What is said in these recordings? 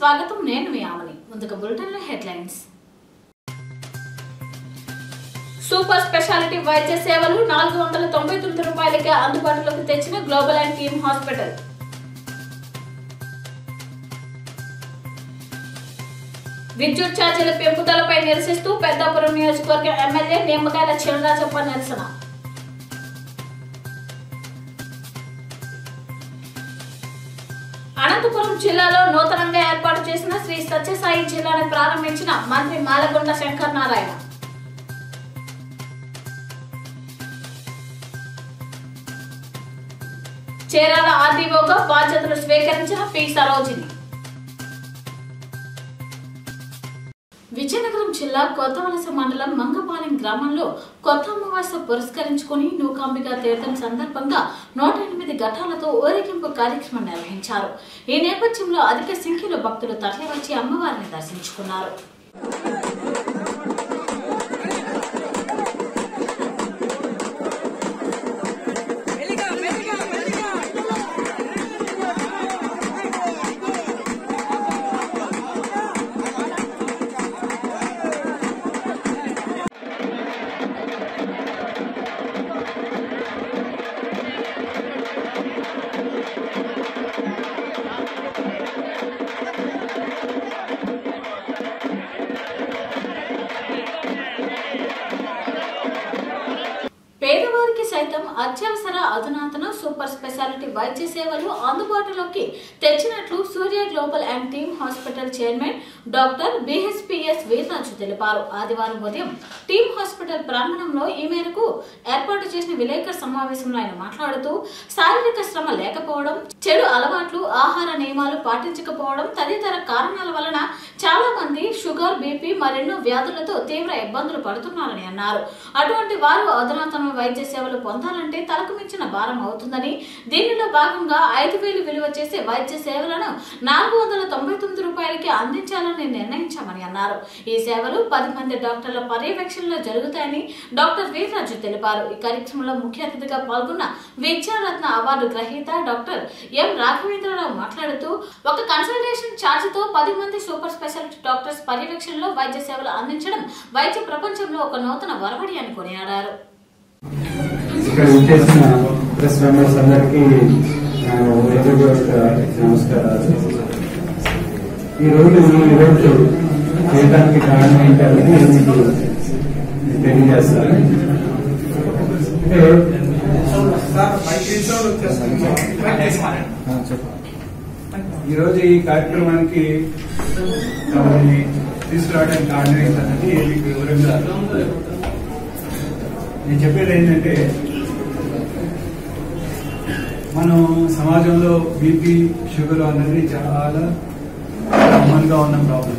స్వాగతం నేను మీ ఆమని ముందుగా బులెటిన్ లో హెడ్లైన్స్ సూపర్ స్పెషాలిటీ వైద్య సేవలు నాలుగు వందల తొంభై తొమ్మిది రూపాయలకే అందుబాటులోకి తెచ్చిన గ్లోబల్ అండ్ టీమ్ హాస్పిటల్ విద్యుత్ ఛార్జీల పెంపుదలపై నిరసిస్తూ పెద్దాపురం నియోజకవర్గం ఎమ్మెల్యే నిమ్మకాయల చినరాజప్ప నిరసన అనంతపురం జిల్లాలో నూతనంగా ఏర్పాటు చేసిన శ్రీ సత్యసాయి జిల్లాను ప్రారంభించిన మంత్రి మాలకొండ శంకర్ నారాయణ చేరాల ఆర్డీఓగా బాధ్యతలు స్వీకరించిన పి సరోజిని విజయనగరం జిల్లా కొత్తవలస మండలం మంగపాలెం గ్రామంలో కొత్త అమావాస్య పురస్కరించుకుని నూకాంబిక తీర్థం సందర్భంగా నూట ఎనిమిది ఘటాలతో ఊరేగింపు కార్యక్రమం నిర్వహించారు ఈ నేపథ్యంలో అధిక సంఖ్యలో భక్తులు తరలివచ్చి అమ్మవారిని దర్శించుకున్నారు పేదవారికి సైతం అత్యవసర అధునాతన సూపర్ స్పెషాలిటీ వైద్య సేవలు అందుబాటులోకి తెచ్చినట్లు Surya global and team hospital chairman doctor BHPS Veerraju తెలిపారు ఆదివారం ఉదయం టీమ్ హాస్పిటల్ ప్రాంగణంలో ఈ మేరకు ఏర్పాటు చేసిన విలేకరు సమావేశంలో ఆయన మాట్లాడుతూ శారీరక శ్రమ లేకపోవడం చెడు అలవాట్లు ఆహార నియమాలు పాటించకపోవడం తదితర కారణాల వలన చాలా మంది షుగర్ బీపీ మరెన్నో వ్యాధులతో తీవ్ర ఇబ్బందులు పడుతున్నారని అన్నారు అటువంటి వారు అధునాతన వైద్య సేవలు పొందాలంటే తలకు మించిన భారం అవుతుందని దీనిలో భాగంగా ఐదు వేలు విలువ చేసే వైద్య సేవలను నాలుగు వందల తొంభై తొమ్మిది రూపాయలకి అందించాలని నిర్ణయించామని అన్నారు ఈ సేవలు పది మంది డాక్టర్ల పర్యవేక్షణలో జరుగుతాయని డాక్టర్ వీర్రాజు తెలిపారు ఈ కార్యక్రమంలో ముఖ్య అతిథిగా పాల్గొన్న విద్యారత్న అవార్డు గ్రహీత డాక్టర్ ఎం రాఘవేంద్రరావు మాట్లాడుతూ ఒక కన్సల్టేషన్ ఛార్జ్ తో పది మంది సూపర్ స్పెషాలిటీ డాక్టర్స్ పర్యవేక్షణలో వైద్య సేవలు అందించడం వైద్య ప్రపంచంలో ఒక నూతన వరవడి అని కొనియాడారు ఇక్కడ వచ్చేసిన ప్రెస్ మెంబర్స్ అందరికీ నా హృదయపూర్వక నమస్కారాలు ఈ రోజు ఈ ఈవెంట్ చేయడానికి కారణం ఏంటనేది మీకు తెలియజేస్తాను అంటే ఈరోజు ఈ కార్యక్రమానికి మమ్మల్ని తీసుకురావడానికి కారణం ఏంటన్నది మీకు వివరంగా నేను చెప్పేది ఏంటంటే మనం సమాజంలో బీపీ షుగర్ అన్నది చాలా కామన్ గా ఉన్న ప్రాబ్లం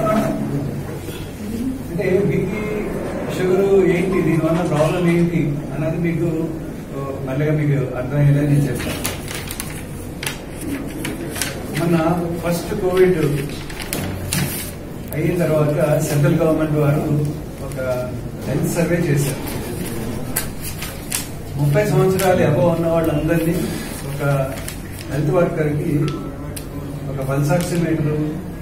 అంటే బీపీ షుగర్ ఏంటి దీనివల్ల ప్రాబ్లం ఏంటి అన్నది మీకు ఓ, మెల్లగా మీకు అర్థమయ్యేలా నేను చెప్తాను మొన్న ఫస్ట్ కోవిడ్ అయిన తర్వాత సెంట్రల్ గవర్నమెంట్ వారు ఒక హెల్త్ సర్వే చేశారు ముప్పై సంవత్సరాలు అబవ్ ఉన్న వాళ్ళందరినీ ఒక హెల్త్ వర్కర్ కి ఒక పల్స్ ఆక్సిమీటర్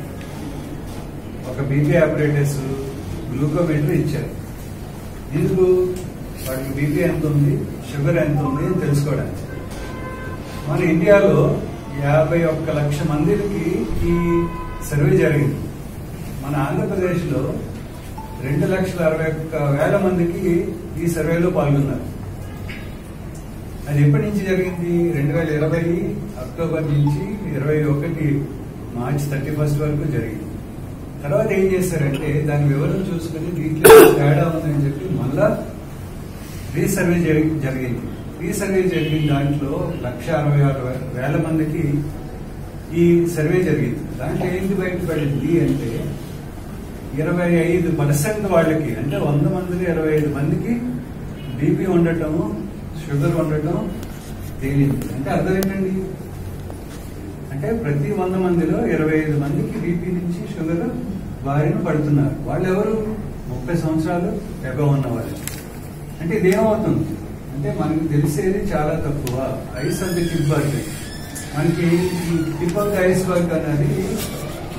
ఒక బీపీ ఆపరేటర్స్ గ్లూకోమీటర్ ఇచ్చారు ఎందుకు వాడికి బీపీ ఎంత ఉంది షుగర్ ఎంత ఉంది అని తెలుసుకోవడానికి మన ఇండియాలో యాభై ఒక్క లక్ష మందికి ఈ సర్వే జరిగింది మన ఆంధ్రప్రదేశ్లో రెండు లక్షల అరవై ఒక్క వేల మందికి ఈ సర్వేలో పాల్గొన్నారు అది ఎప్పటి నుంచి జరిగింది రెండు వేల ఇరవై అక్టోబర్ నుంచి ఇరవై ఒకటి మార్చ్ థర్టీ ఫస్ట్ వరకు జరిగింది తర్వాత ఏం చేశారంటే దాని వివరం చూసుకుని దీంట్లో తేడా ఉందని చెప్పి మళ్ళా రీసర్వే జరి- జరిగింది రీసర్వే జరిగిన దాంట్లో లక్ష అరవై ఆరు వే- వేల మందికి ఈ సర్వే జరిగింది దాంట్లో ఏంటి బయటపడింది అంటే ఇరవై ఐదు పర్సెంట్ వాళ్ళకి అంటే వంద మందికి ఇరవై ఐదు మందికి బీపీ ఉండటం షుగర్ ఉండటం తేలింది అంటే అర్థం ఏంటండి అంటే ప్రతి వంద మందిలో ఇరవై ఐదు మందికి బీపీ నుంచి షుగర్ బారిన పడుతున్నారు వాళ్ళు ఎవరు ముప్పై సంవత్సరాలు ఎగవ ఉన్న వాళ్ళు అంటే ఇదేమవుతుంది అంటే మనకి తెలిసేది చాలా తక్కువ ice of the tip berg మనకి ఈ tip of the iceberg అనేది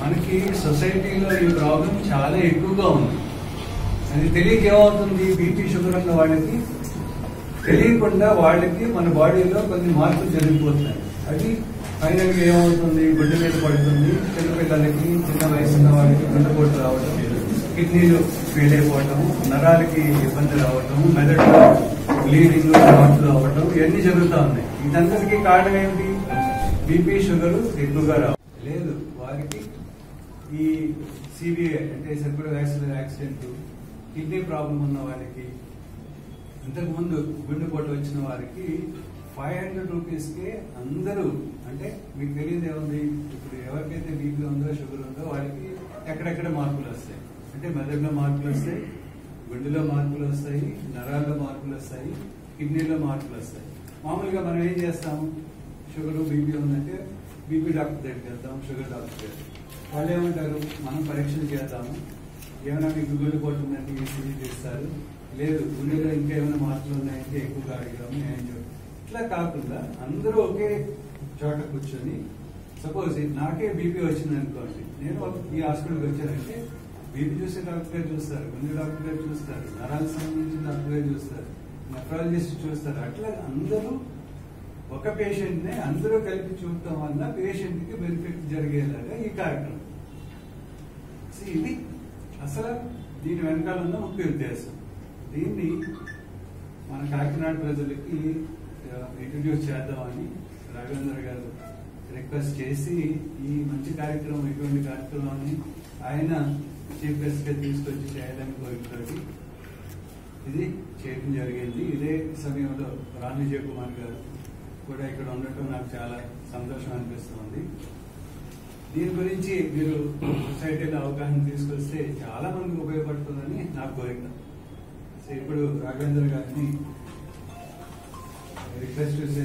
మనకి సొసైటీలో ఈ ప్రాబ్లం చాలా ఎక్కువగా ఉంది అది తెలియక ఏమవుతుంది బీపీ షుగర్ ఉన్న వాళ్ళకి తెలియకుండా వాళ్ళకి మన బాడీలో కొన్ని మార్పులు జరిగిపోతున్నాయి అది ఫైనల్ గా ఏమవుతుంది గుడ్డ మీద పడుతుంది చిన్నపిల్లలకి చిన్న వయసు ఉన్న వాళ్ళకి గుండెపోటు రావడం కిడ్నీలు ఫెయిల్ అయిపోవటం నరాలకి ఇబ్బంది రావటం మెదడులో బ్లీడింగ్ మార్పులు అవ్వటం ఇవన్నీ జరుగుతూ ఉన్నాయి ఇదంతటికీ కారణం ఏమిటి బీపీ షుగర్ ఎక్కువగా రావడం లేదు వారికి ఈ సిబిఐ అంటే cerebral vaccine accident kidney problem ఉన్న వారికి ఇంతకు ముందు గుండెపోటు వచ్చిన వారికి ఫైవ్ హండ్రెడ్ రూపీస్ కి అందరూ అంటే మీకు తెలియదు ఏముంది ఇప్పుడు ఎవరికైతే బీపీ ఉందో షుగర్ ఉందో వాళ్ళకి ఎక్కడెక్కడ మార్పులు వస్తాయి అంటే మెదడులో మార్పులు వస్తాయి గుండెలో మార్పులు వస్తాయి నరాల్లో మార్పులు వస్తాయి కిడ్నీలో మార్పులు వస్తాయి మామూలుగా మనం ఏం చేస్తాము షుగర్ బీపీ ఉందంటే బీపీ డాక్టర్ దగ్గరికి వెళ్తాం షుగర్ డాక్టర్ దగ్గరికి వాళ్ళు ఏమంటారు మనం పరీక్షలు చేద్దాము ఏమైనా మీకు గుండెపోటు ఉందంటే ఈసీజీ చేస్తారు లేదు గుండెలో ఇంకా ఏమైనా మార్పులు ఉన్నాయంటే ఎక్కువగా అడిగాము నేను చెప్పి ఇట్లా కాకుండా అందరూ ఒకే చోట కూర్చొని సపోజ్ నాకే బీపీ వచ్చింది అనుకోండి నేను ఒక- ఈ హాస్పిటల్కి వచ్చానంటే బీపీ చూసే డాక్టర్ గారు చూస్తారు గుండె డాక్టర్ గారు చూస్తారు నరాలకు సంబంధించిన డాక్టర్ గారు చూస్తారు నెఫ్రాలజిస్ట్ చూస్తారు అట్లా అందరూ ఒక పేషెంట్ ని అందరూ కలిపి చూడటం వల్ల పేషెంట్ కి బెనిఫిట్ జరిగేలాగా ఈ కార్యక్రమం See, ఇది అసలు దీని వెనకాల ఉన్న ముఖ్య ఉద్దేశం దీన్ని మన కాకినాడ ప్రజలకి ఇంట్రడ్యూస్ చేద్దామని రాఘవేంద్ర గారు రిక్వెస్ట్ చేసి ఈ మంచి కార్యక్రమం ఇటువంటి కార్యక్రమాన్ని ఆయన చీఫ్ గెస్ట్ గా తీసుకొచ్చి చేయాలని కోరికతోటి ఇది చేయడం జరిగింది ఇదే సమయంలో రాణి జయకుమార్ గారు కూడా ఇక్కడ ఉండటం నాకు చాలా సంతోషం అనిపిస్తుంది దీని గురించి మీరు సొసైటీలో అవగాహన తీసుకొస్తే చాలా మందికి ఉపయోగపడుతుందని నా కోరిక సో ఇప్పుడు రాఘవేంద్ర గారిని రిక్వెస్ట్ చేసే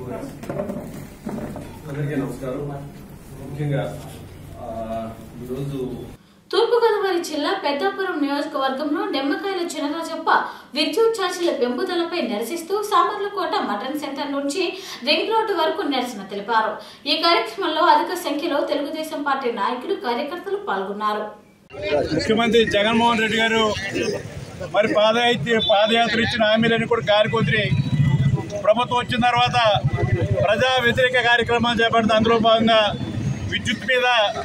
అందరికీ నమస్కారం ముఖ్యంగా ఆ, ఈరోజు తూర్పుగోదావరి జిల్లా పెద్దాపురం నియోజకవర్గంలో నిమ్మకాయల చినరాజప్ప విద్యుత్ ఛార్జీల పెంపుదలపై నిరసిస్తూ సామర్లకోట మటన్ సెంటర్ నుంచి రింగ్ రోడ్డు వరకు నిరసన తెలిపారు ఈ కార్యక్రమంలో అధిక సంఖ్యలో తెలుగుదేశం పార్టీ నాయకులు కార్యకర్తలు పాల్గొన్నారు ముఖ్యమంత్రి జగన్మోహన్ రెడ్డి గారు మరి పాదయాత్ర పాదయాత్ర ఇచ్చిన హామీలన్నీ కూడా గాలి కుదిరి ప్రభుత్వం వచ్చిన తర్వాత ప్రజా వ్యతిరేక కార్యక్రమాలు చేపడుతూ అందులో భాగంగా విద్యుత్ మీద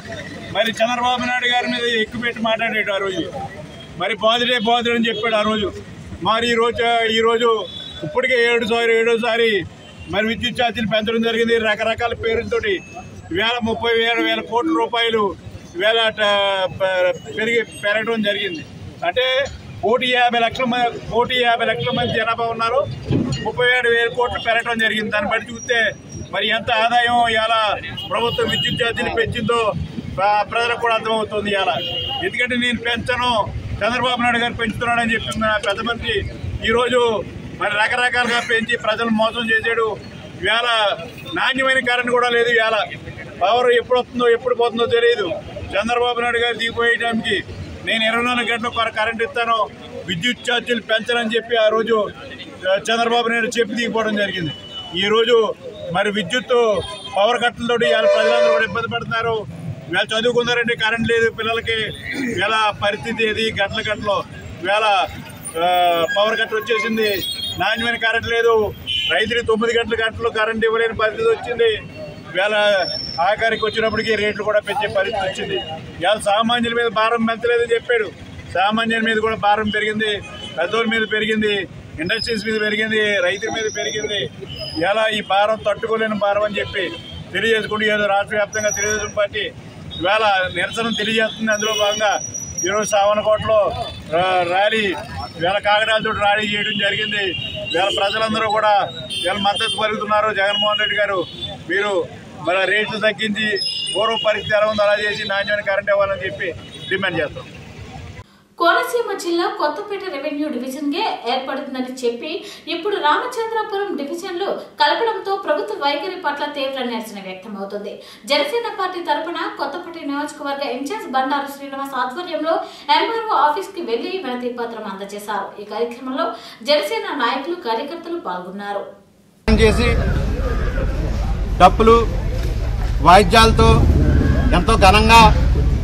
మరి చంద్రబాబు నాయుడు గారి మీద ఎక్కువ పెట్టి మాట్లాడాడు ఆ రోజు మరి బాధుడే బాధుడు అని చెప్పాడు ఆ రోజు మరి ఈ రోజు ఈ రోజు ఇప్పటికే ఏడు సారి ఏడోసారి మరి విద్యుత్ ఛార్జీలు పెంచడం జరిగింది రకరకాల పేరుతోటి వేల ముప్పై వేల వేల కోట్ల రూపాయలు వేల ట- ప- పెరిగి పెరగడం జరిగింది అంటే కోటి యాభై లక్షల మంది కోటి యాభై లక్షల మంది జనాభా ఉన్నారు ముప్పై ఏడు వేల కోట్లు పెరగడం జరిగింది దాన్ని బట్టి చూస్తే మరి ఎంత ఆదాయం ఇలా ప్రభుత్వం విద్యుత్ ఛార్జీలు పెంచిందో ప్ర- ప్రజలకు కూడా అర్థమవుతుంది ఇలా ఎందుకంటే నేను పెంచను చంద్రబాబు నాయుడు గారు పెంచుతున్నాడని చెప్పిన పెద్ద మంత్రి ఈరోజు మరి రకరకాలుగా పెంచి ప్రజలను మోసం చేసాడు ఇవాళ నాణ్యమైన కరెంట్ కూడా లేదు ఇవాళ పవర్ ఎప్పుడు వస్తుందో ఎప్పుడు పోతుందో తెలియదు చంద్రబాబు నాయుడు గారు దిగిపోయే టైంకి నేను ఇరవై నాలుగు గంటలు కొర కరెంట్ ఇస్తాను విద్యుత్ ఛార్జీలు పెంచనని చెప్పి ఆ రోజు ఆ, చంద్రబాబు నాయుడు చెప్పి దిగిపోవడం జరిగింది ఈ రోజు మరి విద్యుత్ పవర్ కట్టలతో ఇవాళ ప్రజలందరూ కూడా ఇబ్బంది పడుతున్నారు ఇవాళ చదువుకున్నారంటే కరెంట్ లేదు పిల్లలకి ఇవాళ పరిస్థితి ఏది గంటల గంటలో ఇవాళ ఆ, పవర్ కట్ వచ్చేసింది నాణ్యమైన కరెంట్ లేదు రైతులకు తొమ్మిది గంటల గంటలు కరెంట్ ఇవ్వలేని పరిస్థితి వచ్చింది ఇవాళ ఆఖరికి వచ్చినప్పటికీ రేట్లు కూడా పెంచే పరిస్థితి వచ్చింది ఇవాళ సామాన్యుల మీద భారం పెంచలేదని చెప్పాడు సామాన్యుల మీద కూడా భారం పెరిగింది పెద్దోళ్ళ మీద పెరిగింది ఇండస్ట్రీస్ మీద పెరిగింది రైతుల మీద పెరిగింది ఇలా ఈ భారం తట్టుకోలేని భారం అని చెప్పి తెలియజేసుకుంటూ ఏదో రాష్ట్ర వ్యాప్తంగా తెలుగుదేశం పార్టీ ఇవాళ నిరసన తెలియజేస్తుంది అందులో భాగంగా ఈరోజు సావనకోటలో ఆ, ర్యాలీ వేల కాగడాలతో ర్యాలీ చేయడం జరిగింది వేల ప్రజలందరూ కూడా వీళ్ళ మద్దతు పలుకుతున్నారు జగన్మోహన్ రెడ్డి గారు మీరు మన రేట్లు తగ్గించి పూర్వ పరిస్థితి ఎలా ఉందో అలా చేసి నాణ్యమైన కరెంట్ ఇవ్వాలని చెప్పి డిమాండ్ చేస్తాం కోనసీమ జిల్లా కొత్తపేట రెవెన్యూ డివిజన్ గా ఏర్పడుతుందని చెప్పి ఇప్పుడు రామచంద్రపురం డివిజన్ లో కలపడంతో ప్రభుత్వ వైఖరి పట్ల తీవ్ర నిరసన వ్యక్తమవుతుంది జనసేన పార్టీ తరపున కొత్తపేట నియోజకవర్గ ఇన్ఛార్జ్ బండారు శ్రీనివాస్ ఆధ్వర్యంలో ఎంఆర్ఓ ఆఫీస్ కి వెళ్లి వినతి పత్రం అందజేశారు ఈ కార్యక్రమంలో జనసేన నాయకులు కార్యకర్తలు పాల్గొన్నారు చేసి డప్పులు వాయిద్యాలతో ఎంతో ఘనంగా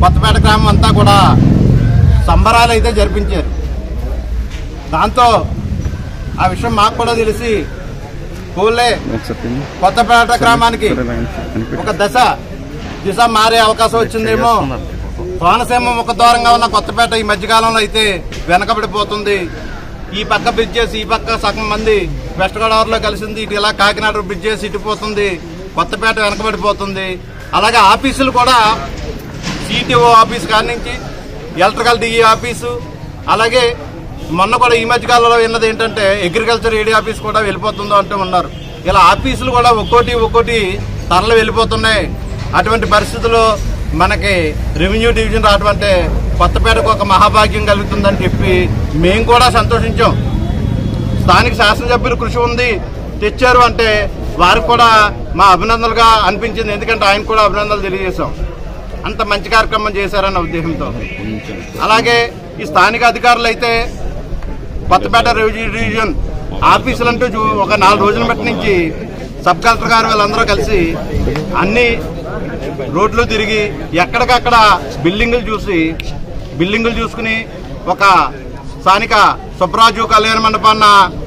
కొత్తపేట గ్రామం అంతా కూడా సంబరాలు అయితే జరిపించారు దాంతో ఆ విషయం మాకు కూడా తెలిసి పోలే కొత్తపేట గ్రామానికి ఒక దశ దిశ మారే అవకాశం వచ్చిందేమో కోనసీమ ముఖద్వారంగా ఉన్న కొత్తపేట ఈ మధ్యకాలంలో అయితే వెనకబడిపోతుంది ఈ పక్క బ్రిడ్జెస్ ఈ పక్క సగం మంది వెస్ట్ గోదావరిలో కలిసింది ఇటు ఇలా కాకినాడ బ్రిడ్జెస్ ఇటుపోతుంది కొత్తపేట వెనకబడిపోతుంది అలాగే ఆఫీసులు కూడా సిటిఓ ఆఫీస్ కాడి నుంచి ఎలక్ట్రికల్ డిఈ ఆఫీసు అలాగే మొన్న కూడా ఈ మధ్య కాలంలో విన్నది ఏంటంటే అగ్రికల్చర్ ఏడీ ఆఫీస్ కూడా వెళ్ళిపోతుందో అంటూ ఉన్నారు ఇలా ఆఫీసులు కూడా ఒక్కోటి ఒక్కోటి తరలు వెళ్ళిపోతున్నాయి అటువంటి పరిస్థితుల్లో మనకి రెవెన్యూ డివిజన్ రావడం అంటే కొత్తపేటకు ఒక మహాభాగ్యం కలుగుతుందని చెప్పి మేము కూడా సంతోషించాం స్థానిక శాసనసభ్యులు కృషి ఉంది తెచ్చారు అంటే వారికి కూడా మా అభినందనలుగా అనిపించింది ఎందుకంటే ఆయన కూడా అభినందనలు తెలియజేశాం అంత మంచి కార్యక్రమం చేశారన్న ఉద్దేశంతో అలాగే ఈ స్థానిక అధికారులు అయితే కొత్తపేట రెవెన్యూ డివిజన్ ఆఫీసులు అంటూ చూ- ఒక నాలుగు రోజుల బట్టి నుంచి సబ్ కలెక్టర్ గారు వీళ్ళందరూ కలిసి అన్ని రోడ్లు తిరిగి ఎక్కడికక్కడ బిల్డింగులు చూసి బిల్డింగులు చూసుకుని ఒక స్థానిక సుబ్రాజు కళ్యాణ మండపాన్న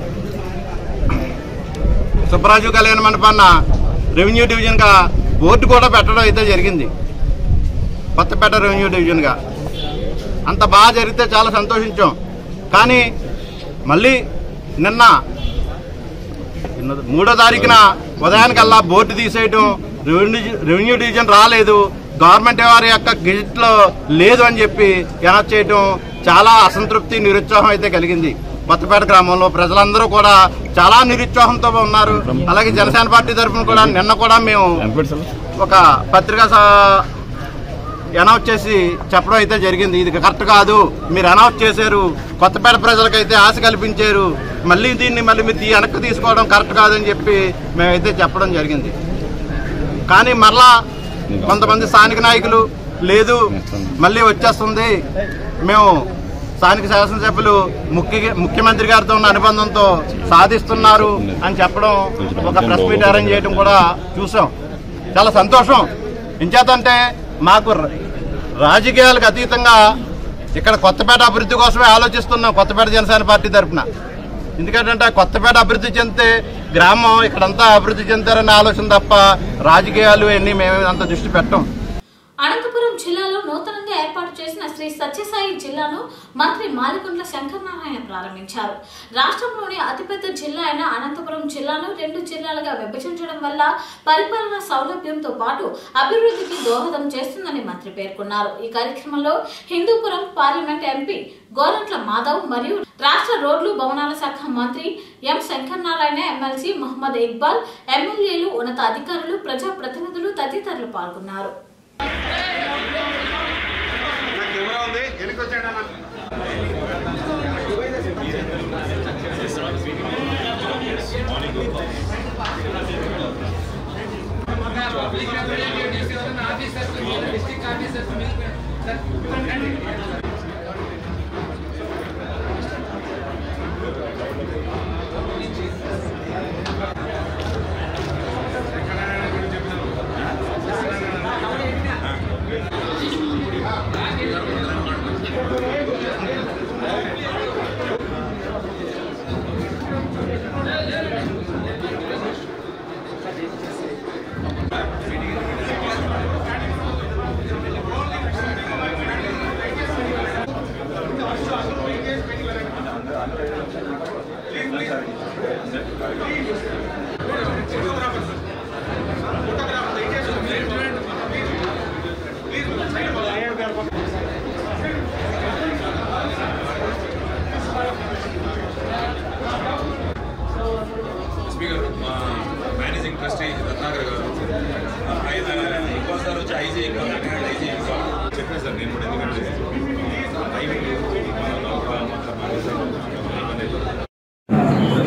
సుబ్రాజు కళ్యాణ మండపాన్న రెవెన్యూ డివిజన్గా బోర్డు కూడా పెట్టడం అయితే జరిగింది కొత్తపేట రెవెన్యూ డివిజన్గా అంత బాగా జరిగితే చాలా సంతోషించాం కానీ మళ్ళీ నిన్న మూడో తారీఖున ఉదయానికల్లా బోర్డు తీసేయటం రెవెన్యూ రెవెన్యూ డివిజన్ రాలేదు గవర్నమెంట్ వారి యొక్క గెజిట్లో లేదు అని చెప్పి అనౌన్స్ చేయటం చాలా అసంతృప్తి నిరుత్సాహం అయితే కలిగింది కొత్తపేట గ్రామంలో ప్రజలందరూ కూడా చాలా నిరుత్సాహంతో ఉన్నారు అలాగే జనసేన పార్టీ తరఫున కూడా నిన్న కూడా మేము ఒక పత్రికా సా- అనౌన్స్ చేసి చెప్పడం అయితే జరిగింది ఇది కరెక్ట్ కాదు మీరు అనౌన్స్ చేశారు కొత్తపేట ప్రజలకైతే ఆశ కల్పించారు మళ్ళీ దీన్ని మళ్ళీ మీరు తీ- వెనక్కి తీసుకోవడం కరెక్ట్ కాదని చెప్పి మేమైతే చెప్పడం జరిగింది కానీ మరలా కొంతమంది స్థానిక నాయకులు లేదు మళ్ళీ వచ్చేస్తుంది మేము స్థానిక శాసనసభ్యులు ముఖ్య ముఖ్యమంత్రి గారితో ఉన్న అనుబంధంతో సాధిస్తున్నారు అని చెప్పడం ఒక ప్రెస్ మీట్ అరేంజ్ చేయడం కూడా చూసాం చాలా సంతోషం ఎంచేతంటే మాకు ర- రాజకీయాలకు అతీతంగా ఇక్కడ కొత్తపేట అభివృద్ధి కోసమే ఆలోచిస్తున్నాం కొత్తపేట జనసేన పార్టీ తరఫున ఎందుకంటే కొత్తపేట అభివృద్ధి చెందితే గ్రామం ఇక్కడంతా అభివృద్ధి చెందుతారనే ఆలోచన తప్ప రాజకీయాలు అన్ని మేము అంత దృష్టి పెట్టం అనంతపురం జిల్లాలో నూతనంగా ఏర్పాటు చేసిన శ్రీ సత్యసాయి జిల్లాను మంత్రి మాలికొండ్ల శంకరనారాయణ ప్రారంభించారు రాష్ట్రంలోని అతిపెద్ద జిల్లా అయిన అనంతపురం జిల్లాను రెండు జిల్లాలుగా విభజించడం వల్ల పరిపాలన సౌలభ్యంతో పాటు అభివృద్ధికి దోహదం చేస్తుందని మంత్రి పేర్కొన్నారు ఈ కార్యక్రమంలో హిందూపురం పార్లమెంట్ ఎంపీ గోరంట్ల మాధవ్ మరియు రాష్ట్ర రోడ్లు భవనాల శాఖ మంత్రి ఎం శంకరనారాయణ ఎమ్మెల్సీ మహమ్మద్ ఇక్బాల్ ఎమ్మెల్యేలు ఉన్నత అధికారులు ప్రజా ప్రతినిధులు తదితరులు పాల్గొన్నారు స్పీకర్ మా మేనేజింగ్ ట్రస్టీ రత్నాకర్ గారు ఐదు ఇంకోసారి వచ్చి ఐజీ ఇంకా ఐజీ ఇంకా చెప్పాను సార్ నేను కూడా ఎందుకంటే టైమింగ్ మన ఒక మాత్రం ఇబ్బంది అవుతుంది.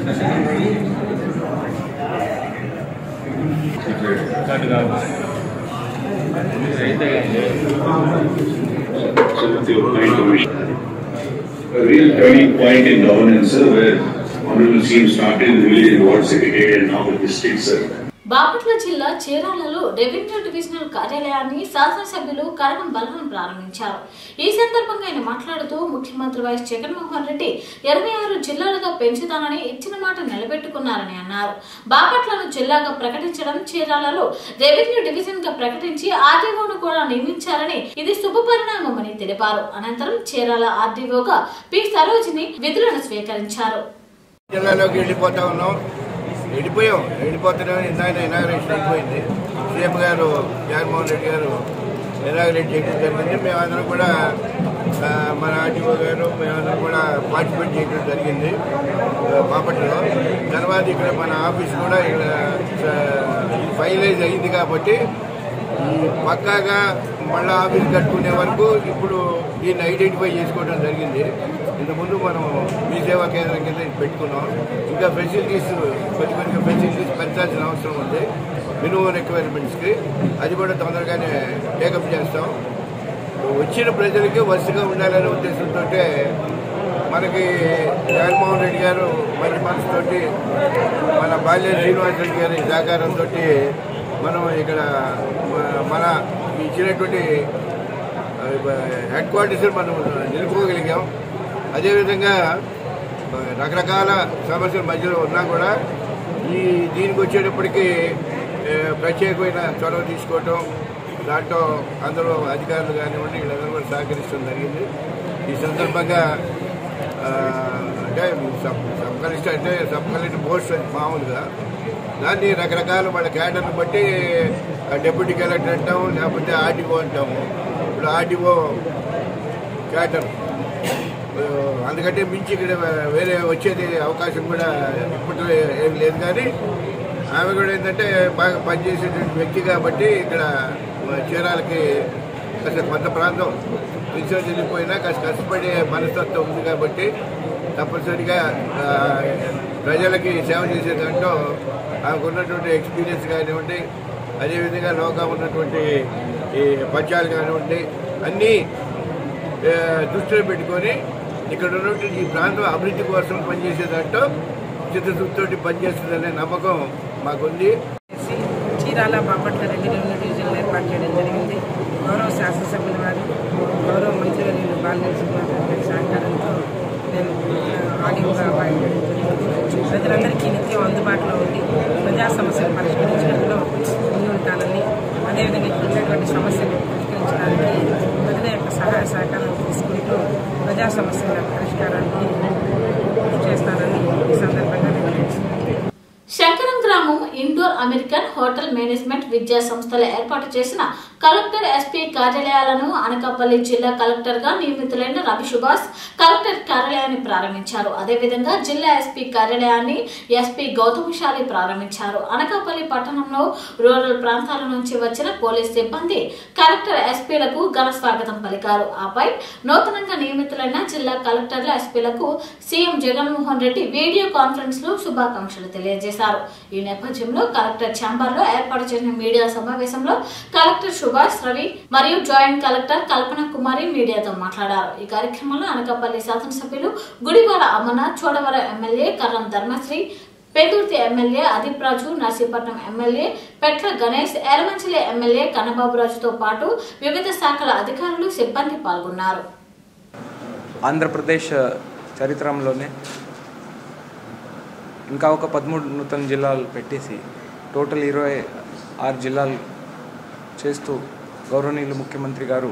a real turning point in governance, sir, where honorable CM started the village ward secretariat and now the district, sir. Bapatla జిల్లా చీరాలలో రెవెన్యూ డివిజనల్ కార్యాలయాన్ని శాసనసభ్యులు కరణం బలహం ప్రారంభించారు ఈ సందర్భంగా ఆయన మాట్లాడుతూ ముఖ్యమంత్రి వైఎస్ జగన్మోహన్ రెడ్డి ఇరవై ఆరు జిల్లాలుగా పెంచుతానని ఇచ్చిన మాట నిలబెట్టుకున్నారని అన్నారు బాపట్లను జిల్లాగా ప్రకటించడం చీరాలలో రెవెన్యూ డివిజన్ గా ప్రకటించి ఆర్డీఓను కూడా నియమించారని ఇది శుభ పరిణామమని తెలిపారు అనంతరం చీరాల ఆర్డీఓగా పి సరోజిని విధులను స్వీకరించారు జిల్లాలోకి వెళ్ళిపోతా ఉన్నాం వెళ్ళిపోయాం వెళ్ళిపోతున్నాం ఇందాక ఇనాగ్రేషన్ అయిపోయింది సీఎం గారు జగన్మోహన్ రెడ్డి గారు ఇనాగ్రేట్ చేయడం జరిగింది మేమందరం కూడా ఆ, మన ఆర్టీఓ గారు మేమందరం కూడా పార్టిసిపేట్ చేయడం జరిగింది ఆ, బాపట్లలో తర్వాత ఇక్కడ మన ఆఫీస్ కూడా ఇక్కడ ఫైనలైజ్ అయింది కాబట్టి ఈ పక్కాగా మళ్ళీ ఆఫీస్ కట్టుకునే వరకు ఇప్పుడు దీన్ని ఐడెంటిఫై చేసుకోవడం జరిగింది ఇంతకుముందు మనం మీ సేవా కేంద్రం కింద ఇది పెట్టుకున్నాం ఇంకా ఫెసిలిటీస్ కొద్ది కొద్దిగా ఫెసిలిటీస్ పెంచాల్సిన అవసరం ఉంది మినిమం రిక్వైర్మెంట్స్కి అది కూడా తొందరగానే టేకప్ చేస్తాం వచ్చిన ప్రజలకి వరుసగా ఉండాలనే ఉద్దేశంతో మనకి జగన్మోహన్ రెడ్డి గారు మంచి మనసుతోటి మన బాల్య శ్రీనివాస్ రెడ్డి గారి సహకారంతో మనం ఇక్కడ మ- మన ఇచ్చినటువంటి హెడ్ క్వార్టర్స్ మనం నిలుపుకోగలిగాం అదేవిధంగా రకరకాల సమస్యల మధ్యలో ఉన్నా కూడా ఈ దీనికి వచ్చేటప్పటికి ఏ, ప్రత్యేకమైన చొరవ తీసుకోవటం దాంట్లో అందరూ అధికారులు కానివ్వండి వీళ్ళందరూ కూడా సహకరిస్తడం జరిగింది ఈ సందర్భంగా ఆ, అంటే సబ్ సబ్ కలెక్టర్ అంటే సబ్ కలెక్టర్ పోస్ట్ అని మామూలుగా దాన్ని రకరకాల వాళ్ళ క్యాడర్ని బట్టి ఆ డిప్యూటీ కలెక్టర్ అంటాము లేకపోతే ఆర్డీఓ అంటాము ఇప్పుడు ఆర్డీఓ క్యాడర్ ఆ, అందుకంటే మించి ఇక్కడ వేరే వచ్చేది అవకాశం కూడా ఇప్పట్లో ఏం లేదు కానీ ఆమె కూడా ఏంటంటే బాగా పనిచేసేటువంటి వ్యక్తి కాబట్టి ఇక్కడ చీరాలకి కాస్త కొంత ప్రాంతం రీసెర్చ్ వెళ్ళిపోయినా కాస్త కష్టపడే మనస్తత్వం ఉంది కాబట్టి తప్పనిసరిగా ఆ, ప్రజలకి సేవ చేసే దాంట్లో ఆమెకు ఉన్నటువంటి ఎక్స్పీరియన్స్ కానివ్వండి అదేవిధంగా లోగా ఉన్నటువంటి ఈ పద్యాలు కానివ్వండి అన్నీ ఆ, దృష్టిలో పెట్టుకొని ఇక్కడ ఉన్నటువంటి ఈ ప్రాంతం అభివృద్ధి కోసం పనిచేసే దాంట్లో చిత్తశుద్ధితోటి పనిచేస్తుందనే నమ్మకం మాకుంది చేసి చీరాల బాపట్ల రెడ్డి రెవెన్యూ డివిజన్ ఏర్పాటు చేయడం జరిగింది గౌరవ శాసనసభ్యుల వారు గౌరవ మంత్రివర్యులు బాలినేని శ్రీనివాస్ గారి సహకారంతో నేను ఆడియోగా వాయించడం జరిగింది ప్రజలందరికీ నిత్యం అందుబాటులో ఉండి ప్రజా సమస్యలు పరిష్కరించడంలో ముందు ఉంటానని అదేవిధంగా ఇక్కడ ఉన్నటువంటి సమస్యలు పరిష్కరించడానికి ప్రజల యొక్క సహాయ సహకారం తీసుకుంటూ ప్రజా సమస్యల పరిష్కారానికి కృషి చేస్తానని ఈ సందర్భంగా నేను తెలియజేస్తున్నాను. శంకరం గ్రామం ఇండోర్ అమెరికన్ హోటల్ మేనేజ్మెంట్ విద్యా సంస్థలు ఏర్పాటు చేసిన కలెక్టర్ ఎస్పీ కార్యాలయాలను అనకాపల్లి జిల్లా కలెక్టర్ గా నియమితులైన రవి సుభాష్ కలెక్టర్ కార్యాలయాన్ని ప్రారంభించారు అదేవిధంగా జిల్లా ఎస్పీ కార్యాలయాన్ని ఎస్పీ గౌతమశాలి ప్రారంభించారు అనకాపల్లి పట్టణంలో రూరల్ ప్రాంతాల నుంచి వచ్చిన పోలీస్ సిబ్బంది కలెక్టర్ ఎస్పీలకు ఘన స్వాగతం పలికారు ఆపై నూతనంగా నియమితులైన జిల్లా కలెక్టర్ల ఎస్పీలకు CM Jaganmohan Reddy video conference లో శుభాకాంక్షలు తెలియజేశారు ఈ నేపథ్యంలో కలెక్టర్ ఛాంబర్ లో ఏర్పాటు చేసిన మీడియా సమావేశంలో కలెక్టర్ సుభాష్ రవి మరియు జాయింట్ కలెక్టర్ కల్పన కుమారి మీడియాతో మాట్లాడారు ఈ కార్యక్రమంలో అనకాపల్లి శాసనసభ్యులు Gudivada Amarnath Chodavaram MLA Karram Dharmasri Pendurthi MLA Adeep Raju Narsipatnam MLA Petla Ganesh Elamanchili MLA కన్నబాబురాజుతో పాటు వివిధ శాఖల అధికారులు సిబ్బంది పాల్గొన్నారు ఆంధ్రప్రదేశ్ చరిత్రలోనే ఇంకా ఒక పదమూడు నూతన జిల్లాలు పెట్టేసి టోటల్ ఇరవై ఆరు జిల్లాలు చేస్తూ గౌరవనీయులు ముఖ్యమంత్రి గారు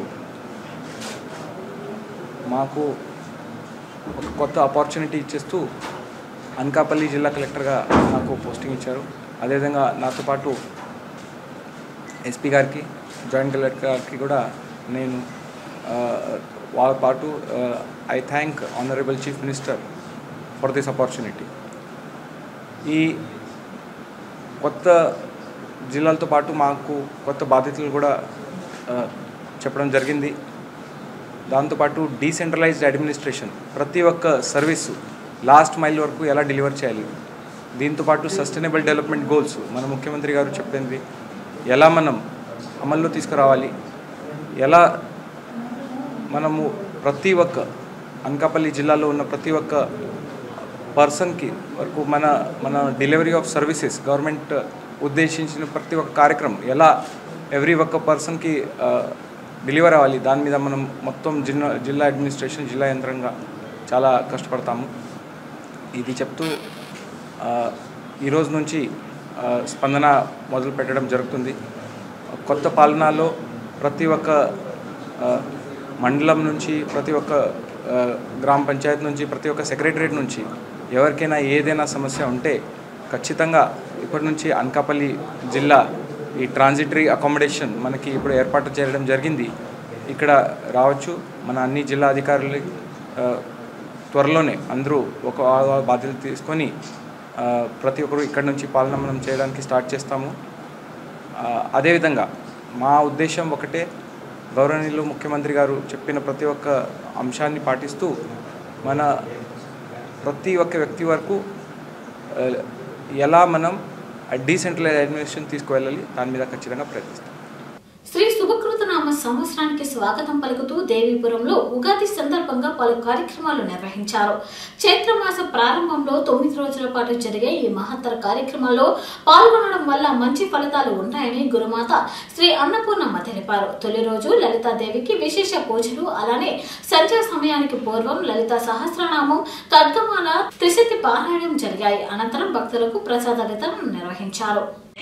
మాకు ఒక కొత్త ఆపర్చునిటీ ఇచ్చేస్తూ అనకాపల్లి జిల్లా కలెక్టర్గా నాకు పోస్టింగ్ ఇచ్చారు అదేవిధంగా నాతో పాటు ఎస్పీ గారికి జాయింట్ కలెక్టర్ గారికి కూడా నేను ఆ, వాళ్ళ పాటు I thank honourable chief minister for this opportunity ఈ కొత్త జిల్లాలతో పాటు మాకు కొత్త బాధ్యతలు కూడా ఆ, చెప్పడం జరిగింది దాంతోపాటు డీసెంట్రలైజ్డ్ అడ్మినిస్ట్రేషన్ ప్రతి ఒక్క సర్వీసు లాస్ట్ మైల్ వరకు ఎలా డెలివర్ చేయాలి దీంతోపాటు సస్టైనబుల్ డెవలప్మెంట్ గోల్స్ మన ముఖ్యమంత్రి గారు చెప్పింది ఎలా మనం అమల్లో తీసుకురావాలి ఎలా మనము ప్రతి ఒక్క అనకాపల్లి జిల్లాలో ఉన్న ప్రతి ఒక్క పర్సన్కి వరకు మన మన డెలివరీ ఆఫ్ సర్వీసెస్ గవర్నమెంట్ ఉద్దేశించిన ప్రతి ఒక్క కార్యక్రమం ఎలా ఎవ్రీ ఒక్క పర్సన్కి డెలివర్ అవ్వాలి దాని మీద మనం మొత్తం జిల్లా జిల్లా అడ్మినిస్ట్రేషన్ జిల్లా యంత్రంగా చాలా కష్టపడతాము ఇది చెప్తూ ఆ, ఈ రోజు నుంచి ఆ, స్పందన మొదలు పెట్టడం జరుగుతుంది కొత్త పాలనలో ప్రతి ఒక్క ఆ, మండలం నుంచి ప్రతి ఒక్క ఆ, గ్రామ పంచాయతీ నుంచి ప్రతి ఒక్క సెక్రటరేట్ నుంచి ఎవరికైనా ఏదైనా సమస్య ఉంటే ఖచ్చితంగా ఇప్పటి నుంచి అనకాపల్లి జిల్లా ఈ ట్రాన్సిటరీ అకామిడేషన్ మనకి ఇప్పుడు ఏర్పాటు చేయడం జరిగింది ఇక్కడ రావచ్చు మన అన్ని జిల్లా అధికారులు ఆ, త్వరలోనే అందరూ ఒక బాధ్యత తీసుకొని ఆ, ప్రతి ఒక్కరు ఇక్కడ నుంచి పాలన మనం చేయడానికి స్టార్ట్ చేస్తాము ఆ, అదేవిధంగా మా ఉద్దేశం ఒకటే గౌరవనీయులు ముఖ్యమంత్రి గారు చెప్పిన ప్రతి ఒక్క అంశాన్ని పాటిస్తూ మన ప్రతి ఒక్క వ్యక్తి వరకు ఆ, ఎలా మనం డీసెంట్రలైజ్ అడ్మినిస్ట్రేషన్ తీసుకువెళ్ళాలి దాని మీద ఖచ్చితంగా ప్రయత్నిస్తాం శ్రీ శుభకృతనామ సంవత్సరానికి స్వాగతం పలుకుతూ దేవీపురంలో ఉగాది సందర్భంగా పలు కార్యక్రమాలు నిర్వహించారు చైత్రమాస ప్రారంభంలో తొమ్మిది రోజుల పాటు జరిగే ఈ మహత్తర కార్యక్రమాల్లో పాల్గొనడం వల్ల మంచి ఫలితాలు ఉంటాయని గురుమాత శ్రీ అన్నపూర్ణమ్మ తెలిపారు తొలి రోజు లలితాదేవికి విశేష పూజలు అలానే సంధ్యా సమయానికి పూర్వం లలిత సహస్రనామం ఖడ్గమాల త్రిశతి పారాయణం జరిగాయి అనంతరం భక్తులకు ప్రసాద వితరణ నిర్వహించారు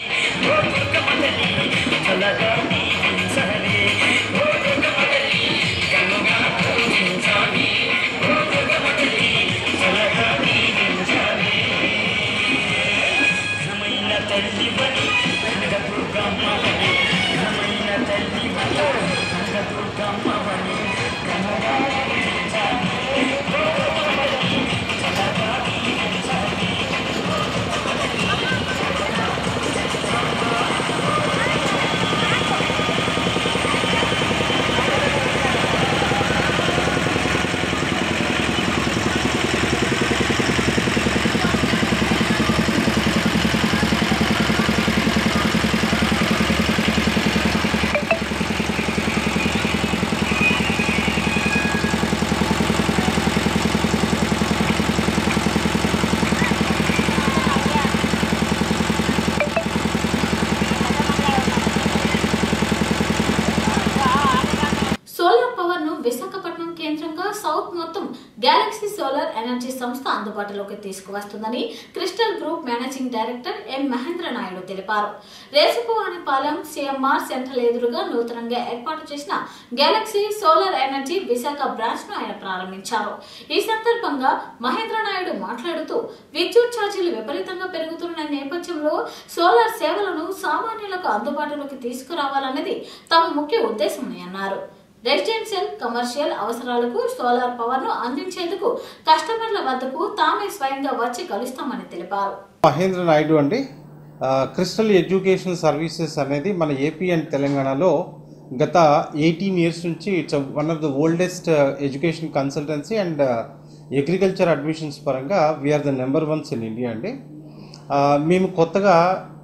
సోలార్ పవర్ ను విశాఖపట్నం కేంద్రంగా సౌత్ మొత్తం గెలాక్సీ సోలార్ ఎనర్జీ సంస్థ అందుబాటులోకి తీసుకువస్తుందని crystal group managing director M Mahendra Naidu తెలిపారు రేసుపువానిపాలెం సిఎంఆర్ సెంట్రల్ ఎదురుగా నూతనంగా ఏర్పాటు చేసిన galaxy solar energy Visakha branch ను ఆయన ప్రారంభించారు ఈ సందర్భంగా మహేంద్ర నాయుడు మాట్లాడుతూ విద్యుత్ ఛార్జీలు విపరీతంగా పెరుగుతున్న నేపథ్యంలో సోలార్ సేవలను సామాన్యులకు అందుబాటులోకి తీసుకురావాలన్నది తమ ముఖ్య ఉద్దేశమని అన్నారు రెసిడెన్షియల్ కమర్షియల్ అవసరాలకు సోలార్ పవర్ ను అందించేందుకు కస్టమర్ల వద్దకు తామే స్వయంగా వచ్చి కలుస్తామని తెలిపారు మహేంద్ర నాయుడు అండి ఆ, క్రిస్టల్ ఎడ్యుకేషన్ సర్వీసెస్ అనేది మన ఏపీ అండ్ తెలంగాణలో గత ఎయిటీన్ ఇయర్స్ నుంచి it's one of the oldest education consultancy and agriculture admissions పరంగా we're the number ones in India అండి ఆ, మేము కొత్తగా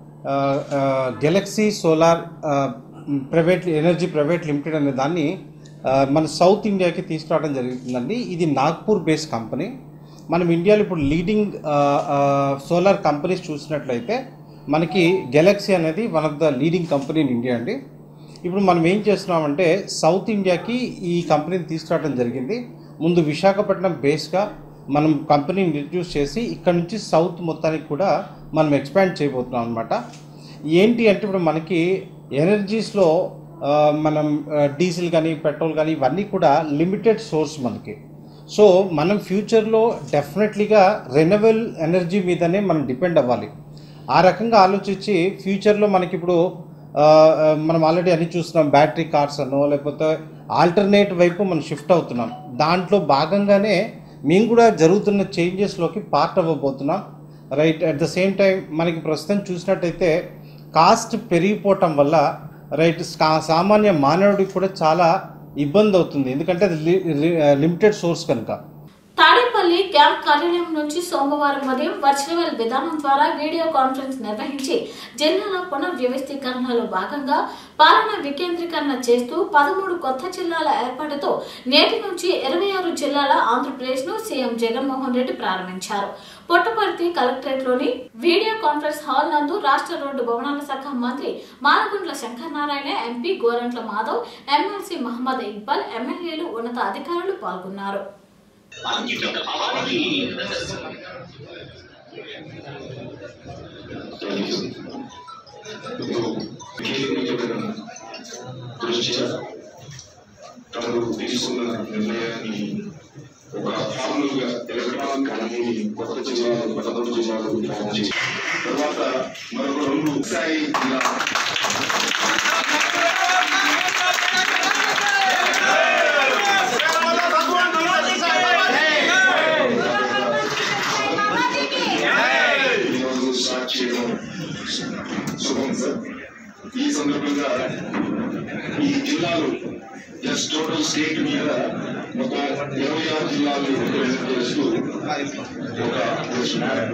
galaxy solar private energy private limited అనే దాన్ని ఆ, మన సౌత్ ఇండియాకి తీసుకురావడం జరుగుతుందండి ఇది నాగ్పూర్ బేస్డ్ కంపెనీ మనం ఇండియాలో ఇప్పుడు లీడింగ్ సోలార్ కంపెనీస్ చూసినట్లయితే మనకి గెలాక్సీ అనేది one of the leading company in India అండి ఇప్పుడు మనం ఏం చేస్తున్నామంటే సౌత్ ఇండియాకి ఈ కంపెనీని తీసుకురావడం జరిగింది ముందు విశాఖపట్నం బేస్గా మనం కంపెనీని ఇంట్రడ్యూస్ చేసి ఇక్కడ నుంచి సౌత్ మొత్తానికి కూడా మనం ఎక్స్పాండ్ చేయబోతున్నాం అనమాట ఏంటి అంటే ఇప్పుడు మనకి ఎనర్జీస్లో ఆ, మనం ఆ, డీజిల్ కానీ పెట్రోల్ కానీ ఇవన్నీ కూడా లిమిటెడ్ సోర్స్ మనకి సో మనం ఫ్యూచర్లో డెఫినెట్లీగా రెనవల్ ఎనర్జీ మీదనే మనం డిపెండ్ అవ్వాలి ఆ రకంగా ఆలోచించి ఫ్యూచర్లో మనకి ఇప్పుడు ఆ, ఆ, మనం ఆల్రెడీ అన్ని చూస్తున్నాం బ్యాటరీ కార్స్ అనో లేకపోతే ఆల్టర్నేట్ వైపు మనం షిఫ్ట్ అవుతున్నాం దాంట్లో భాగంగానే మేము కూడా జరుగుతున్న చేంజెస్లోకి పార్ట్ అవ్వబోతున్నాం right at the same time మనకి ప్రస్తుతం చూసినట్టయితే కాస్ట్ పెరిగిపోవటం వల్ల రైట్ సా- సామాన్య మానవుడికి కూడా చాలా ఇబ్బంది అవుతుంది ఎందుకంటే అది లిమిటెడ్ సోర్స్ కనుక తాడేపల్లి క్యాంప్ కార్యాలయం నుంచి సోమవారం ఉదయం వర్చువల్ విధానం ద్వారా వీడియో కాన్ఫరెన్స్ నిర్వహించి జిల్లాల పునర్వ్యవస్థీకరణలో భాగంగా పాలన వికేంద్రీకరణ చేస్తూ పదమూడు కొత్త జిల్లాల ఏర్పాటుతో నేటి నుంచి ఇరవై ఆరు జిల్లాల ఆంధ్రప్రదేశ్ ను సీఎం జగన్మోహన్ రెడ్డి ప్రారంభించారు పుట్టపర్తి కలెక్టరేట్ లోని వీడియో కాన్ఫరెన్స్ హాల్ నందు రాష్ట్ర రోడ్డు భవనాల శాఖ మంత్రి మానగుండ్ల శంకర్ నారాయణ ఎంపీ గోరంట్ల మాధవ్ ఎమ్మెల్సీ మహమ్మద్ ఇక్బాల్ ఎమ్మెల్యేలు ఉన్నత అధికారులు పాల్గొన్నారు దృష్ట్యా తమరు తీసుకున్న నిర్ణయాన్ని ఒక ఫార్మల్ గా ఎలక్ట్రానిక్ అనేది కొత్త జిల్లాలు పదకొండు జిల్లాలు ఫామ్ చేసి తర్వాత మరొక రెండు స్థాయి జిల్లా ఈరోజు స్టార్ట్ చేయడం శుభం సార్ ఈ సందర్భంగా ఈ జిల్లాలు జస్ట్ టోటల్ స్టేట్ మీద మొత్తం ఇరవై ఆరు జిల్లాలు రిప్రజెంట్ చేస్తూ ఒక ప్రెస్ మ్యాప్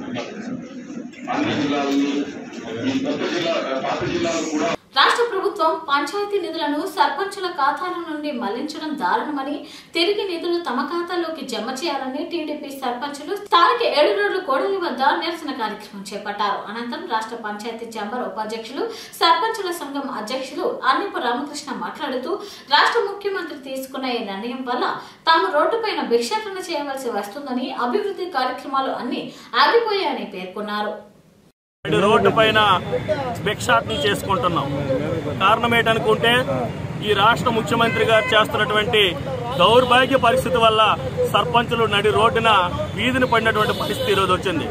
అన్ని జిల్లాలని ఈ కొత్త జిల్లా పాత జిల్లాలు కూడా రాష్ట్ర ప్రభుత్వం పంచాయతీ నిధులను సర్పంచుల ఖాతాల నుండి మళ్లించడం దారుణమని తిరిగి నిధులు తమ ఖాతాలోకి జమ చేయాలని టీడీపీ సర్పంచులు స్థానిక ఏడు రోడ్ల కోడలి వద్ద నిరసన కార్యక్రమం చేపట్టారు అనంతరం రాష్ట్ర పంచాయతీ ఛాంబర్ ఉపాధ్యక్షులు సర్పంచుల సంఘం అధ్యక్షులు అన్నపు రామకృష్ణ మాట్లాడుతూ రాష్ట్ర ముఖ్యమంత్రి తీసుకున్న ఈ నిర్ణయం వల్ల తాము రోడ్డుపైన భిక్షాటన చేయవలసి వస్తుందని అభివృద్ధి కార్యక్రమాలు అన్ని ఆగిపోయాయని పేర్కొన్నారు నడి రోడ్డు పైన భిక్షాటన చేసుకుంటున్నాం కారణం ఏంటనుకుంటే ఈ రాష్ట్ర ముఖ్యమంత్రి గారు చేస్తున్నటువంటి దౌర్భాగ్య పరిస్థితి వల్ల సర్పంచులు నడి రోడ్డున వీధిని పడినటువంటి పరిస్థితి ఈరోజు వచ్చింది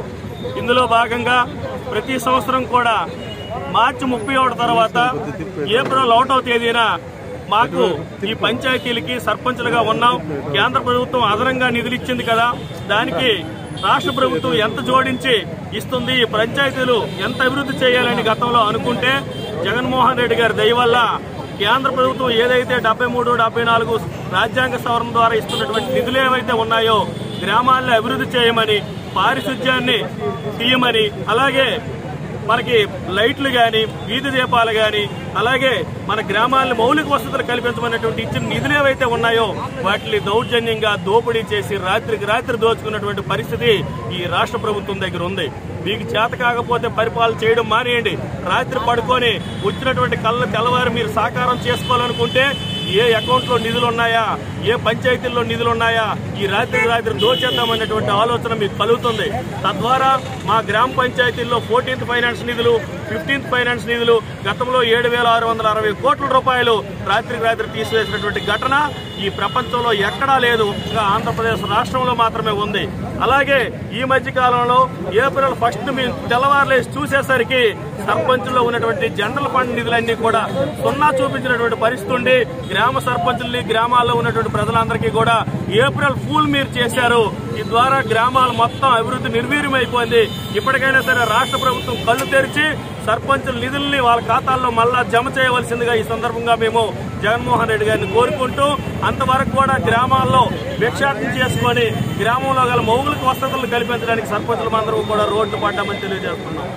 ఇందులో భాగంగా ప్రతి సంవత్సరం కూడా మార్చి ముప్పై ఒకటి తర్వాత ఏప్రిల్ ఒకటవ తేదీన మాకు ఈ పంచాయతీలకి సర్పంచులుగా ఉన్నాం కేంద్ర ప్రభుత్వం అదనంగా నిధులు ఇచ్చింది కదా దానికి రాష్ట్ర ప్రభుత్వం ఎంత జోడించి ఇస్తుంది ఈ పంచాయతీలు ఎంత అభివృద్ధి చేయాలని గతంలో అనుకుంటే జగన్మోహన్ రెడ్డి గారి దయ వల్ల కేంద్ర ప్రభుత్వం ఏదైతే డెబ్బై మూడు డెబ్బై నాలుగు రాజ్యాంగ సవరణ ద్వారా ఇస్తున్నటువంటి నిధులు ఏవైతే ఉన్నాయో గ్రామాల్లో అభివృద్ధి చేయమని పారిశుధ్యాన్ని తీయమని అలాగే మనకి లైట్లు గాని వీధి దీపాలు గాని అలాగే మన గ్రామాల్లో మౌలిక వసతులు కల్పించమన్నటువంటి ఇచ్చిన నిధులు ఏవైతే ఉన్నాయో వాటిని దౌర్జన్యంగా దోపిడీ చేసి రాత్రికి రాత్రి దోచుకున్నటువంటి పరిస్థితి ఈ రాష్ట్ర ప్రభుత్వం దగ్గర ఉంది మీకు చేత కాకపోతే పరిపాలన చేయడం మానేయండి రాత్రి పడుకొని వచ్చినటువంటి కళ్ళ తెల్లవారు మీరు సాకారం చేసుకోవాలనుకుంటే ఏ అకౌంట్ లో నిధులు ఉన్నాయా ఏ పంచాయతీల్లో నిధులు ఉన్నాయా ఈ రాత్రి రాత్రి దోచేద్దామన్నటువంటి ఆలోచన మీకు కలుగుతుంది తద్వారా మా గ్రామ పంచాయతీల్లో ఫోర్టీన్త్ ఫైనాన్స్ నిధులు ఫిఫ్టీన్త్ ఫైనాన్స్ నిధులు గతంలో ఏడు వేల ఆరు వందల అరవై కోట్ల రూపాయలు రాత్రికి రాత్రి తీసివేసినటువంటి ఘటన ఈ ప్రపంచంలో ఎక్కడా లేదు ఇంకా ఆంధ్రప్రదేశ్ రాష్ట్రంలో మాత్రమే ఉంది అలాగే ఈ మధ్య కాలంలో ఏప్రిల్ ఫస్ట్ మేము తెల్లవారులేసి చూసేసరికి సర్పంచుల్లో ఉన్నటువంటి జనరల్ ఫండ్ నిధులన్నీ కూడా సున్నా చూపించినటువంటి పరిస్థితి ఉండి గ్రామ సర్పంచుల్ని గ్రామాల్లో ఉన్నటువంటి ప్రజలందరికీ కూడా ఏప్రిల్ ఫూల్ మీరు చేశారు ఈ ద్వారా గ్రామాలు మొత్తం అభివృద్ధి నిర్వీర్యమైపోయింది ఇప్పటికైనా సరే రాష్ట్ర ప్రభుత్వం కళ్ళు తెరిచి సర్పంచుల నిధుల్ని వాళ్ళ ఖాతాల్లో మళ్ళా జమ చేయవలసిందిగా ఈ సందర్భంగా మేము జగన్మోహన్ రెడ్డి గారిని కోరుకుంటూ అంతవరకు కూడా గ్రామాల్లో భిక్షాటన చేసుకొని గ్రామంలో గల మౌలిక వసతులను కల్పించడానికి సర్పంచులు అందరూ కూడా రోడ్డు పడ్డామని తెలియజేస్తున్నాం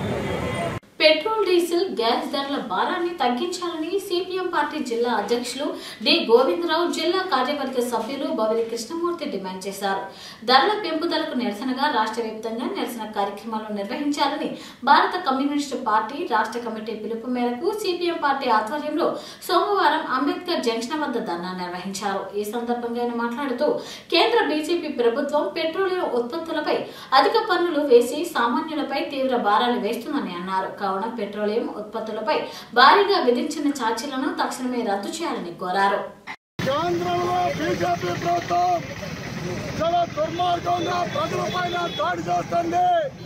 పెట్రోల్ డీజిల్ గ్యాస్ ధరల భారాన్ని తగ్గించాలని సిపిఎం పార్టీ జిల్లా అధ్యక్షులు డి గోవిందరావు జిల్లా కార్యవర్గ సభ్యులు బవిరి కృష్ణమూర్తి డిమాండ్ చేశారు ధరల పెంపుదలకు నిరసనగా రాష్ట్ర వ్యాప్తంగా నిరసన కార్యక్రమాలు నిర్వహించాలని భారత కమ్యూనిస్టు పార్టీ రాష్ట్ర కమిటీ పిలుపు మేరకు సిపిఎం పార్టీ ఆధ్వర్యంలో సోమవారం అంబేద్కర్ జంక్షన్ వద్ద ధర్నా నిర్వహించారు ఈ సందర్భంగా ఆయన మాట్లాడుతూ కేంద్ర బీజేపీ ప్రభుత్వం పెట్రోలియం ఉత్పత్తులపై అధిక పన్నులు వేసి సామాన్యులపై తీవ్ర భారాలు వేస్తుందని అన్నారు కావున పెట్రోలియం ఉత్పత్తులపై భారీగా విధించిన ఛార్జీలను తక్షణమే రద్దు చేయాలని కోరారు కేంద్రంలో బీజేపీ ప్రభుత్వం చాలా దుర్మార్గంగా ప్రజల పైన దాడి చేస్తుంది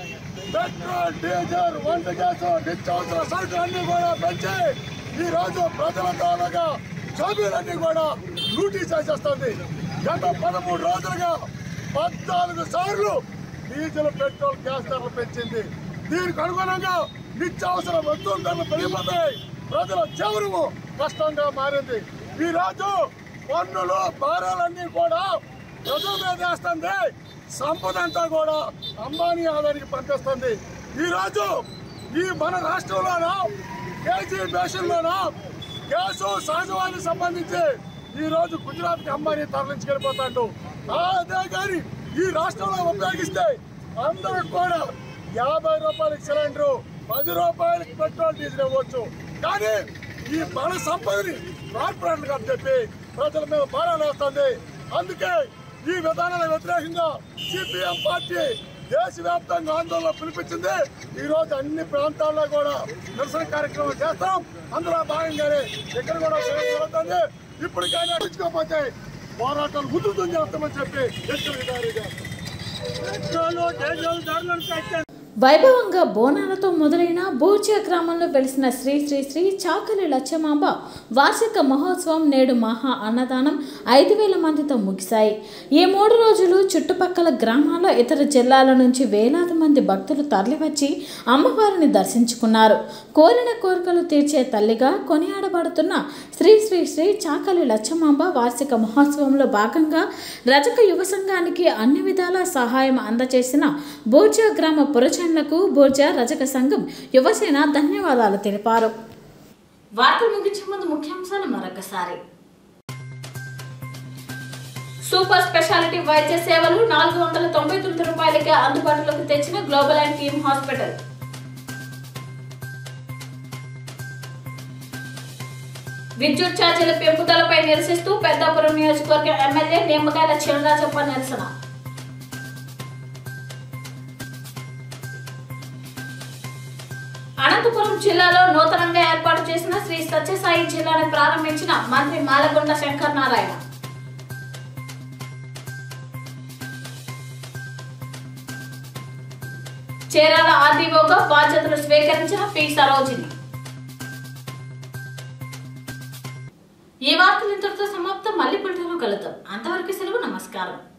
పెట్రోల్ డీజిల్ వంట గ్యాస్ నిత్యావసర సరుకులన్నీ కూడా పెంచి ఈ రోజు ప్రజల తాలూగా సభ్యులన్నీ కూడా లూటీ చేసేస్తుంది గత పదమూడు రోజులుగా పద్నాలుగు సార్లు డీజిల్ పెట్రోల్ గ్యాస్ ధరలు పెంచింది దీనికి అనుగుణంగా నిత్యావసర వస్తువుల ధరలు పెరిగిపోతాయి ప్రజల జీవనము కష్టంగా మారింది ఈ రోజు పన్నులు భారాలన్నీ కూడా ప్రజల మీద వేస్తుంది సంపద అంతా కూడా అంబానీ ఆదానికి పంపిస్తుంది ఈ రోజు ఈ మన రాష్ట్రంలోనూ కేజీ బేషన్లోన గ్యాసు సహజవానికి సంబంధించి ఈ రోజు గుజరాత్ కి అంబానీ తరలించుకెళ్ళిపోతాడు అదే కానీ ఈ రాష్ట్రంలో ఉపయోగిస్తే అందరూ కూడా యాభై రూపాయలకి సిలిండర్ పది రూపాయలకి పెట్రోల్ డీజిల్ ఇవ్వచ్చు కానీ ఈ మన సంపదని కార్పొరేట్లకు చెప్పి ప్రజల మీద భారాలు వేస్తుంది అందుకే ఈ విధానాల వ్యతిరేకంగా సిపిఎం పార్టీ దేశవ్యాప్తంగా ఆందోళన పిలిపించింది ఈ రోజు అన్ని ప్రాంతాల్లో కూడా నిరసన కార్యక్రమం చేస్తాం అందులో భాగంగానే ఇక్కడ కూడా జరుగుతుంది ఇప్పుడు కానీ అడుచుకోకపోతే పోరాటాలు ఉధృతం చేస్తామని చెప్పి హెచ్చరిక పెట్రోలు డీజిల్ ధరలను పెంచారు వైభవంగా బోనాలతో మొదలైన బూర్జియా గ్రామంలో వెలిసిన శ్రీ శ్రీ శ్రీ చాకలి లచ్చమాంబ వార్షిక మహోత్సవం నేడు మహా అన్నదానం ఐదు వేల మందితో ముగిశాయి ఈ మూడు రోజులు చుట్టుపక్కల గ్రామాల్లో ఇతర జిల్లాల నుంచి వేలాది మంది భక్తులు తరలివచ్చి అమ్మవారిని దర్శించుకున్నారు కోరిన కోరికలు తీర్చే తల్లిగా కొనియాడబడుతున్న శ్రీ శ్రీ శ్రీ చాకలి లచ్చమాంబ వార్షిక మహోత్సవంలో భాగంగా రజక యువ సంఘానికి అన్ని విధాల సహాయం అందజేసిన బోర్జా గ్రామ పురజనులకు బోర్జా రజక సంఘం యువసేన ధన్యవాదాలు తెలిపారు వార్తలు ముగించే ముందు ముఖ్యాంశాలు మరొకసారి సూపర్ స్పెషాలిటీ వైద్య సేవలు నాలుగు వందల తొంభై తొమ్మిది రూపాయలకే అందుబాటులోకి తెచ్చిన గ్లోబల్ అండ్ టీమ్ హాస్పిటల్ విద్యుత్ ఛార్జీల పెంపుదలపై నిరసిస్తూ పెద్దాపురం నియోజకవర్గం ఎమ్మెల్యే నిమ్మకాయల చినరాజప్ప నిరసన అనంతపురం జిల్లాలో నూతనంగా ఏర్పాటు చేసిన శ్రీ సత్యసాయి జిల్లాను ప్రారంభించిన మంత్రి మాలకొండ శంకర్ నారాయణ చేరాల ఆర్డీఓగా బాధ్యతలు స్వీకరించిన పి సరోజిని ఈ వార్తలు ఇంతటితో సమాప్తం మళ్ళీ పుట్టిన కలుద్దాం అంతవరకు సెలవు నమస్కారం